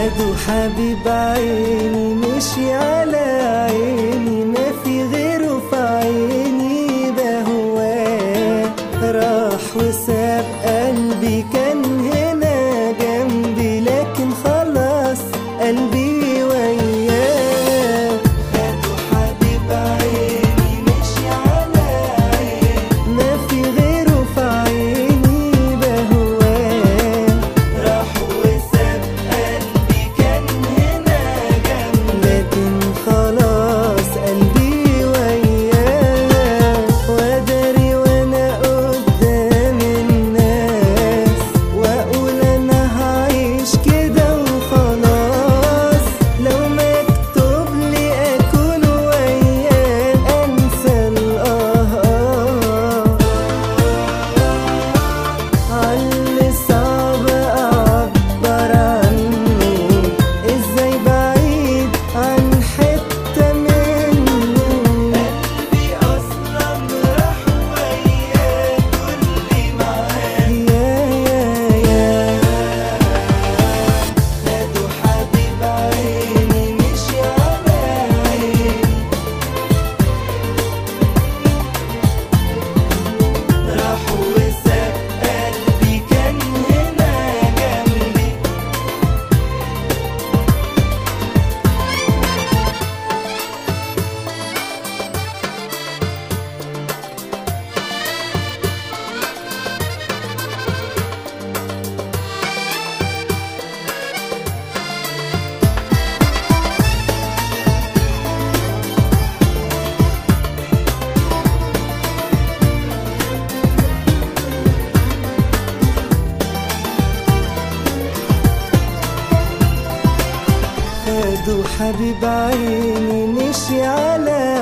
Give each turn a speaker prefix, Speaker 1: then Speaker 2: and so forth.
Speaker 1: خدوا حبيب عيني مشي على عيني ما في غيره في عيني بهواه راح وساب قلبي كان هنا جنبي لكن خلاص قلبي وياه خدوا حبيب عيني مشي على عيني ما في غيره في عيني بهواه راح وساب قلبي كان هنا جنبي لكن خلاص قلبي وياه وادري وانا قدام الناس واقول انا هعيش كده وخلاص لو مكتوب لي اكون وياه انسى الاه عاللي صعب اعبر عنه ازاي بعيد عن حته منه قلبي اصلا راح وياه كل معاه يا يا يا خدوا حبيب عيني مشي على عيني راح وساب قلبي كان هنا جنبي خدوا حبيب عيني مشي على